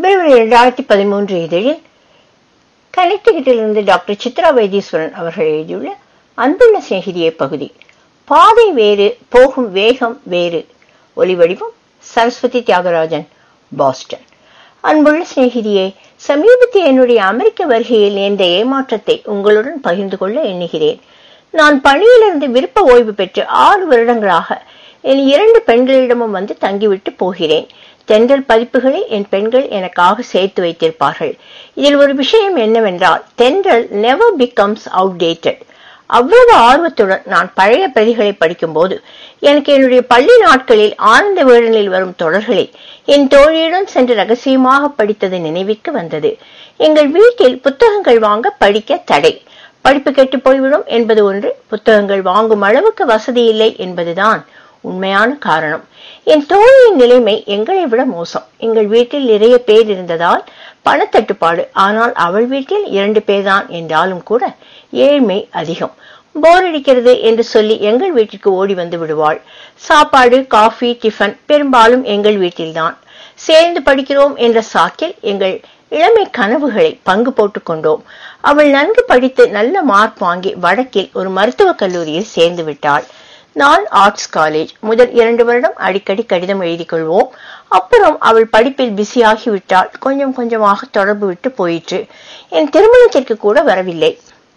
பிப்ரவரி இரண்டாயிரத்தி பதிமூன்று இதழில் கனெக்டிகட்டிலிருந்து டாக்டர் சித்ரா வைத்தீஸ்வரன் அவர்கள் எழுதியுள்ள அன்புள்ள சிநேகிதியே பகுதி பாதை வேறு போகும் வேகம் வேறு ஒலிவடிவம் சரஸ்வதி தியாகராஜன் பாஸ்டன் அன்புள்ள சிநேகிதியே சமீபத்தில் என்னுடைய அமெரிக்க வருகையில் நேர்ந்த ஏமாற்றத்தை உங்களுடன் பகிர்ந்து கொள்ள எண்ணுகிறேன் நான் பணியிலிருந்து விருப்ப ஓய்வு பெற்று ஆறு வருடங்களாக என் இரண்டு பெண்களிடமும் வந்து தங்கிவிட்டு போகிறேன் தென்றல் பதிப்புகளை என் பெண்கள் எனக்காக சேர்த்து வைத்திருப்பார்கள் இதில் ஒரு விஷயம் என்னவென்றால் தென்றல் நெவர் பிகம்ஸ் அவுடேட்டட் அவ்வளவு ஆர்வத்துடன் நான் பழைய பிரதிகளை படிக்கும்போது எனக்கு என்னுடைய பள்ளி நாட்களில் ஆனந்த வேடனில் வரும் தொடர்களை என் தோழியுடன் சென்று ரகசியமாக படித்தது நினைவிற்கு வந்தது எங்கள் வீட்டில் புத்தகங்கள் வாங்க படிக்க தடை படிப்பு கெட்டு போய்விடும் என்பது ஒன்று புத்தகங்கள் வாங்கும் அளவுக்கு வசதி இல்லை என்பதுதான் உண்மையான காரணம் என் தோழியின் நிலைமை எங்களை விட மோசம் எங்கள் வீட்டில் நிறைய பேர் இருந்ததால் பணத்தட்டுப்பாடு ஆனால் அவள் வீட்டில் இரண்டு பேர்தான் என்றாலும் கூட ஏழ்மை அதிகம் போர் அடிக்கிறது என்று சொல்லி எங்கள் வீட்டிற்கு ஓடி வந்து விடுவாள் சாப்பாடு காஃபி டிஃபன் பெரும்பாலும் எங்கள் வீட்டில்தான் சேர்ந்து படிக்கிறோம் என்ற சாக்கில் எங்கள் இளமை கனவுகளை பங்கு போட்டுக் கொண்டோம் அவள் நன்கு படித்து நல்ல மார்க் வாங்கி வடக்கில் ஒரு மருத்துவக் கல்லூரியில் சேர்ந்து விட்டாள் நான் ஆர்ட்ஸ் காலேஜ் முதல் இரண்டு வருடம் அடிக்கடி கடிதம் எழுதி கொள்வோம் அப்புறம் அவள் படிப்பில் பிஸியாகி விட்டால் கொஞ்சம் கொஞ்சமாக தொடர்பு விட்டு போயிற்று என் திருமணத்திற்கு கூட வரவில்லை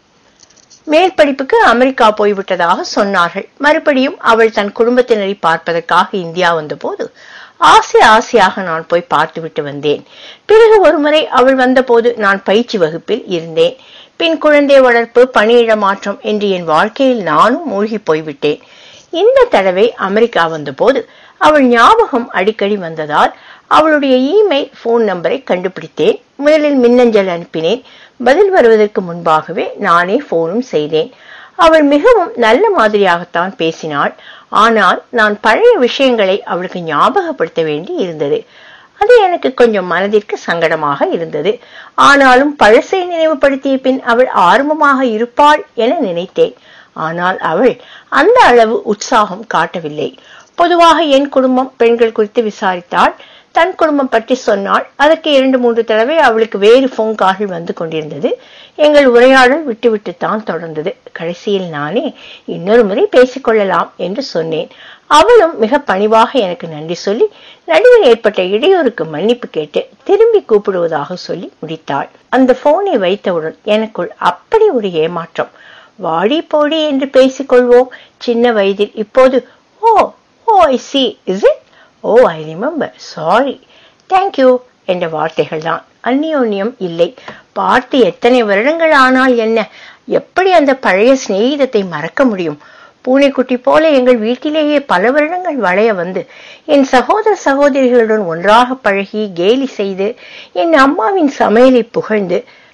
மேல் படிப்புக்கு அமெரிக்கா போய்விட்டதாக சொன்னார்கள் மறுபடியும் அவள் தன் குடும்பத்தினரை பார்ப்பதற்காக இந்தியா வந்தபோது ஆசை ஆசையாக நான் போய் பார்த்துவிட்டு வந்தேன் பிறகு ஒருமுறை அவள் வந்தபோது நான் பயிற்சி வகுப்பில் இருந்தேன் பின் குழந்தை வளர்ப்பு பணியிட மாற்றம் என்று என் வாழ்க்கையில் நானும் மூழ்கி போய்விட்டேன் இந்த தடவை அமெரிக்கா வந்தபோது அவள் ஞாபகம் அடிக்கடி வந்ததால் அவளுடைய இமெயில் போன் நம்பரை கண்டுபிடித்தேன் முதலில் மின்னஞ்சல் அனுப்பினேன் பதில் வருவதற்கு முன்பாகவே நானே போனும் செய்தேன் அவள் மிகவும் நல்ல மாதிரியாகத்தான் பேசினாள் ஆனால் நான் பழைய விஷயங்களை அவளுக்கு ஞாபகப்படுத்த வேண்டி இருந்தது அது எனக்கு கொஞ்சம் மனதிற்கு சங்கடமாக இருந்தது ஆனாலும் பழசை நினைவுபடுத்திய பின் அவள் ஆர்வமாக இருப்பாள் என நினைத்தேன் ஆனால் அவள் அந்த அளவு உற்சாகம் காட்டவில்லை பொதுவாக என் குடும்பம் பெண்கள் குறித்து விசாரித்தாள் தன் குடும்பம் பற்றி சொன்னாள் அதற்கு இரண்டு மூன்று தடவை அவளுக்கு வேறு போன் கால்கள் வந்து கொண்டிருந்தது எங்கள் உரையாடல் விட்டுவிட்டு தான் தொடர்ந்தது கடைசியில் நானே இன்னொரு முறை பேசிக்கொள்ளலாம் என்று சொன்னேன் அவளும் மிக பணிவாக எனக்கு நன்றி சொல்லி நடுவில் ஏற்பட்ட இடையூறுக்கு மன்னிப்பு கேட்டு திரும்பி கூப்பிடுவதாக சொல்லி முடித்தாள் அந்த போனை வைத்தவுடன் எனக்குள் அப்படி ஒரு ஏமாற்றம் வாடி போடி என்று பேசிக்கொள்வோம் சின்ன வயதில் இப்போது oh oh I see is it oh I remember sorry thank you என்ற வார்த்தைகள் தான் அந்நியோன்யம் இல்லை பார்த்து எத்தனை வருடங்கள் ஆனால் என்ன எப்படி அந்த பழைய சிநேகிதத்தை மறக்க முடியும் பூனைக்குட்டி போல எங்கள் வீட்டிலேயே பல வருடங்கள் வளைய வந்து என் சகோதர சகோதரிகளுடன் ஒன்றாக பழகி கேலி செய்து என் அம்மாவின் சமையலை புகழ்ந்து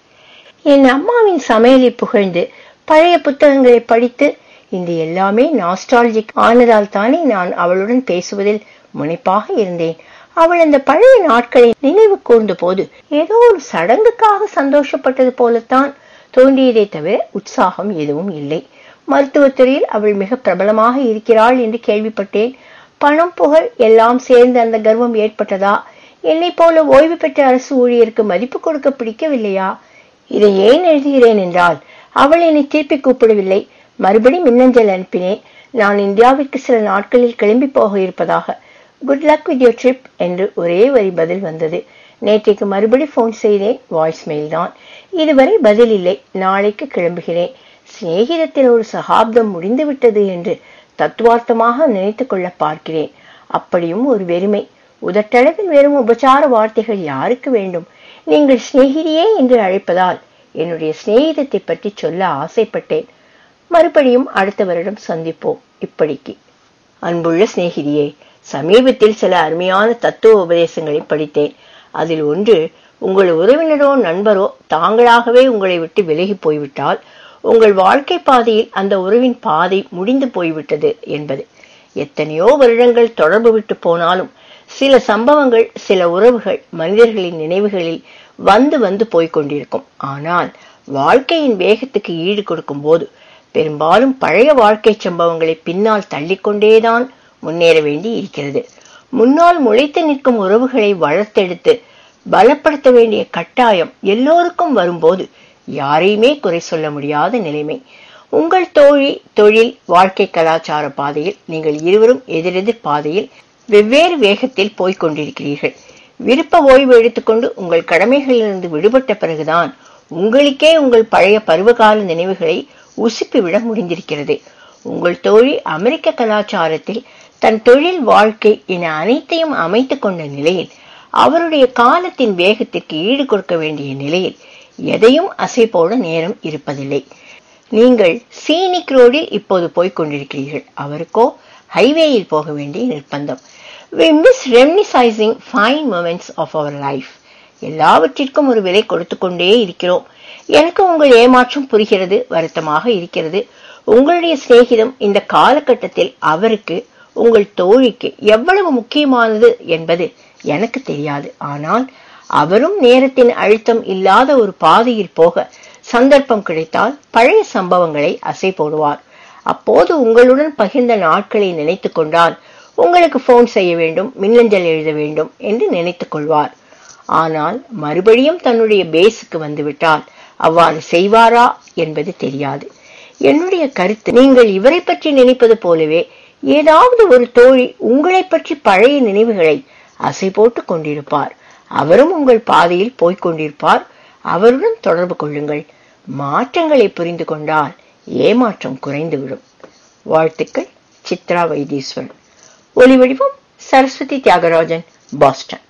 என் அம்மாவின் சமையலை புகழ்ந்து பழைய புத்தகங்களை படித்து இந்த எல்லாமே நாஸ்டாலஜிக் ஆனதால் தானே நான் அவளுடன் பேசுவதில் முனைப்பாக இருந்தேன் அவள் அந்த பழைய நாட்களை நினைவு கூர்ந்த போது ஏதோ ஒரு சடங்குக்காக சந்தோஷப்பட்டது போலத்தான் தோன்றியதை தவிர உற்சாகம் எதுவும் இல்லை மருத்துவத்துறையில் அவள் மிக பிரபலமாக இருக்கிறாள் என்று கேள்விப்பட்டேன் பணம் புகழ் எல்லாம் சேர்ந்து அந்த கர்வம் ஏற்பட்டதா என்னை போல ஓய்வு பெற்ற அரசு ஊழியருக்கு மதிப்பு கொடுக்க பிடிக்கவில்லையா இதை ஏன் எழுதுகிறேன் என்றால் அவள் என்னை திருப்பி கூப்பிடவில்லை மறுபடி மின்னஞ்சல் அனுப்பினேன் நான் இந்தியாவிற்கு சில நாட்களில் கிளம்பி போக இருப்பதாக good luck with your trip என்று ஒரே வரி பதில் வந்தது நேற்றைக்கு மறுபடி போன் செய்தேன் வாய்ஸ் மெயில் தான் இதுவரை பதில் இல்லை நாளைக்கு கிளம்புகிறேன் சிநேகிதத்தில் ஒரு சகாப்தம் முடிந்துவிட்டது என்று தத்துவார்த்தமாக நினைத்து கொள்ள பார்க்கிறேன் அப்படியும் ஒரு வெறுமை உதட்டளவில் வெறும் உபச்சார வார்த்தைகள் யாருக்கு வேண்டும் நீங்கள் சிநேகிதியே என்று அழைப்பதால் என்னுடைய சிநேகிதத்தை பற்றி சொல்ல ஆசைப்பட்டேன் மறுபடியும் அடுத்த வருடம் சந்திப்போம் இப்படிக்கு அன்புள்ள சிநேகிதியே சமீபத்தில் சில அருமையான தத்துவ உபதேசங்களை படித்தேன் அதில் ஒன்று உங்கள் உறவினரோ நண்பரோ தாங்களாகவே உங்களை விட்டு விலகி போய்விட்டால் உங்கள் வாழ்க்கை பாதையில் அந்த உறவின் பாதை முடிந்து போய்விட்டது என்பது எத்தனையோ வருடங்கள் தொடர்பு விட்டு போனாலும் சில சம்பவங்கள் சில உறவுகள் மனிதர்களின் நினைவுகளில் வந்து வந்து போய்கொண்டிருக்கும் ஆனால் வாழ்க்கையின் வேகத்துக்கு ஈடு கொடுக்கும் போது பெரும்பாலும் பழைய வாழ்க்கை சம்பவங்களை பின்னால் தள்ளிக்கொண்டேதான் முன்னேற வேண்டி இருக்கிறது முன்னால் முளைத்து நிற்கும் உறவுகளை வளர்த்தெடுத்து பலப்படுத்த வேண்டிய கட்டாயம் எல்லோருக்கும் வரும்போது யாரையுமே குறை சொல்ல முடியாத நிலைமை உங்கள் தோழி தொழில் வாழ்க்கை கலாச்சார பாதையில் நீங்கள் இருவரும் எதிரெதிர் பாதையில் வெவ்வேறு வேகத்தில் போய்க் கொண்டிருக்கிறீர்கள் விருப்ப ஓய்வு எடுத்துக்கொண்டு உங்கள் கடமைகளிலிருந்து விடுபட்ட பிறகுதான் உங்களுக்கே உங்கள் பழைய பருவகால நினைவுகளை உசுப்பிவிட முடிந்திருக்கிறது உங்கள் தோழி அமெரிக்க கலாச்சாரத்தில் தன் தொழில் வாழ்க்கை என அனைத்தையும் அமைத்துக் கொண்ட நிலையில் அவருடைய காலத்தின் வேகத்திற்கு ஈடு கொடுக்க வேண்டிய நிலையில் எதையும் அசை போட நேரம் இருப்பதில்லை நீங்கள் சீனிக் ரோடில் இப்போது போய்க் கொண்டிருக்கிறீர்கள் அவருக்கோ ஹைவேயில் போக வேண்டிய நிர்பந்தம் we miss reminiscing fine moments of our life எல்லாவற்றிற்கும் ஒரு விலை கொடுத்து கொண்டே இருக்கிறோம் எனக்கு உங்கள் ஏமாற்றம் புரிகிறது வருத்தமாக இருக்கிறது உங்களுடைய சிநேகிதம் இந்த காலகட்டத்தில் அவருக்கு உங்கள் தோழிக்கு எவ்வளவு முக்கியமானது என்பது எனக்கு தெரியாது ஆனால் அவரும் நேரத்தின் அழுத்தம் இல்லாத ஒரு பாதையில் போக சந்தர்ப்பம் கிடைத்தால் பழைய சம்பவங்களை அசை போடுவார் அப்போது உங்களுடன் பகிர்ந்த நாட்களை நினைத்து கொண்டால் உங்களுக்கு போன் செய்ய வேண்டும் மின்னஞ்சல் எழுத வேண்டும் என்று நினைத்துக் கொள்வார் ஆனால் மறுபடியும் தன்னுடைய பேஸுக்கு வந்துவிட்டால் அவ்வாறு செய்வாரா என்பது தெரியாது என்னுடைய கருத்து நீங்கள் இவரை பற்றி நினைப்பது போலவே ஏதாவது ஒரு தோழி உங்களை பற்றி பழைய நினைவுகளை அசை போட்டு கொண்டிருப்பார் அவரும் உங்கள் பாதையில் போய்க் கொண்டிருப்பார் அவருடன் தொடர்பு கொள்ளுங்கள் மாற்றங்களை புரிந்து கொண்டால் ஏமாற்றம் குறைந்துவிடும் வாழ்த்துக்கள் சித்ரா வைத்தீஸ்வரன் ஒலி வடிவம் சரஸ்வதி தியாகராஜன் பாஸ்டன்